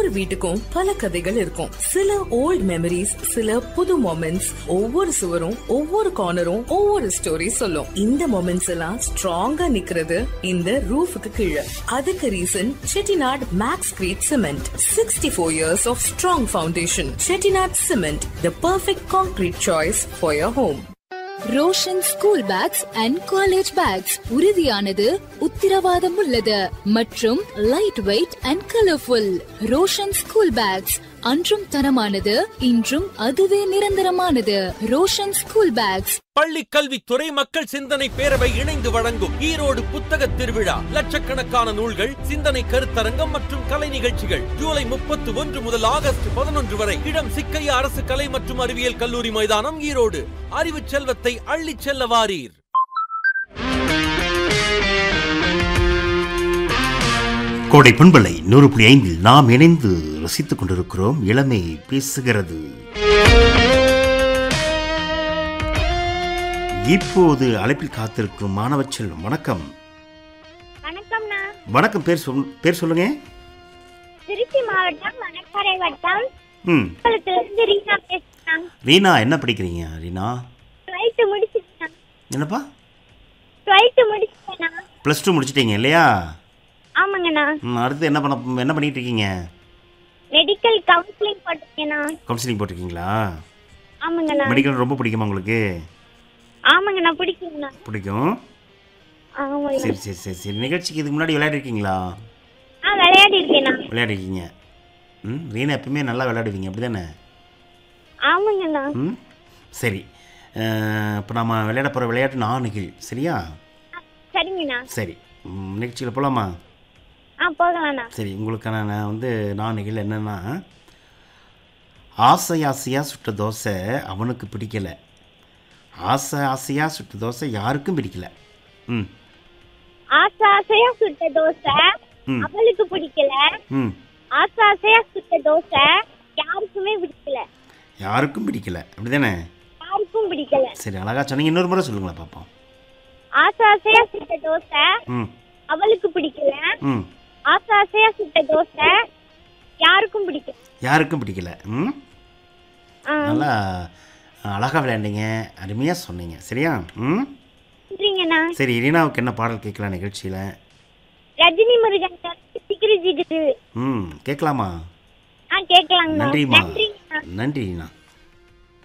ஒவ்வொரு வீட்டுக்கும் பல கதைகள் இருக்கும் சில ஓல்ட் மெமரிஸ் சில புது மொமெண்ட்ஸ் ஒவ்வொரு சுவரும் ஒவ்வொரு கார்னரும் ஒவ்வொரு ஸ்டோரி சொல்லும் இந்த மொமெண்ட்ஸ் எல்லாம் ஸ்ட்ராங்கா நிக்கிறது இந்த ரூஃபுக்கு கீழே அதுக்கு reason Chettinad Maxcrete cement sixty four years of strong foundation Chettinad cement the perfect concrete choice for your home Roshan school bags and college bags உறுதியானது உத்தரவாதம் உள்ளது மற்றும் light weight and colourful Roshan school bags அன்றும் தரமானது இன்றும் அதுவே நிரந்தரமானது ரோஷன் ஸ்கூல் பேக்ஸ் பள்ளி கல்வித்துறை மக்கள் சிந்தனை பேரவை இணைந்து வழங்கும் ஈரோடு புத்தக திருவிழா லட்சக்கணக்கான நூல்கள் சிந்தனை கருத்தரங்கம் மற்றும் கலை நிகழ்ச்சிகள் ஜூலை முப்பத்தி ஒன்று முதல் ஆகஸ்ட் பதினொன்று வரை இடம் சிக்கையா அரசு கலை மற்றும் அறிவியல் கல்லூரி மைதானம் ஈரோடு அறிவு செல்வத்தை அள்ளிச் செல்ல வாரீர் கோடை பண்பலை நூறு புள்ளி ஐந்தில் நாம் இணைந்து ரசித்துக் கொண்டிருக்கிறோம் இளமை பேசுகிறது இப்போது அழைப்பில் காத்திருக்கும் மாணவ செல்வம் வணக்கம் வணக்கம்ண்ணா வணக்கம் பேர் சொல் பேர் சொல்லுங்க திருச்சி மாவட்டம் மணப்பாறை வட்டம் ம் இருந்து ரீனா பேசுறேன் ரீனா என்ன படிக்கிறீங்க ரீனா டுவெல்த்து முடிச்சிட்டேன் என்னப்பா டுவெல்த்து முடிச்சிட்டேண்ணா ப்ளஸ் டூ முடிச்சிட்டீங்க இல்லையா ஆமாங்கண்ணா ம், அடுத்து என்ன பண்ண என்ன பண்ணிட்டு இருக்கீங்க மெடிக்கல் கவுன்சிலிங் போட்டிருக்கேண்ணா கவுன்சிலிங் போட்டிருக்கீங்களா ஆமாங்கண்ணா மெடிக்கல் ரொம்ப பிடிக்குமா உங்களுக்கு ஆமாங்கண்ணா பிடிக்குங்கண்ணா பிடிக்கும் ஆமாங்க சரி சரி சரி சரி நிகழ்ச்சிக்கு இதுக்கு முன்னாடி விளையாடிருக்கீங்களா ஆ விளையாடி இருக்கேண்ணா விளையாடிருக்கீங்க ம் ரீனா எப்பவுமே நல்லா விளையாடுவீங்க அப்படி தானே ஆமாங்கண்ணா ம் சரி இப்போ நம்ம விளையாட போகிற விளையாட்டு நாணுகள் சரியா ஆ, சரிங்கண்ணா சரி ம், நிகழ்ச்சியில் போகலாமா ஆ போகலாண்ணா சரி உங்களுக்கான நான் வந்து நாணுகள் என்னென்னா ஆசை ஆசையாக சுட்ட தோசை அவனுக்கு பிடிக்கல ஆசை ஆசையாக சுட்ட தோசை யாருக்கும் பிடிக்கல ம் ஆசை ஆசையா சுட்ட தோசை ம். அவளுக்கு பிடிக்கல ம் ஆசை ஆசையா சுட்ட தோசை யாருக்குமே பிடிக்கல யாருக்கும் பிடிக்கல அப்படி தானே யாருக்கும் பிடிக்கல சரி அழகா சொன்னீங்க இன்னொரு முறை சொல்லுங்களேன் பார்ப்போம் ஆசை ஆசையா சுட்ட தோசை ம் அவளுக்கு பிடிக்கல ம் ஆசை ஆசையா சுட்ட தோசை யாருக்கும் பிடிக்கல யாருக்கும் பிடிக்கல ம் ஆ, நல்லா அழகாக விளையாண்டீங்க அருமையாக சொன்னீங்க சரியா ம் நன்றிங்கண்ணா சரி ரீனாவுக்கு என்ன பாடல் கேட்கலாம் நிகழ்ச்சியில் ரஜினி முருகன் சிக்கிரி ஜிகிரு ம் கேட்கலாமா ஆ கேட்கலாங்கண்ணா நன்றிம்மா நன்றிங்கண்ணா நன்றி ரீனா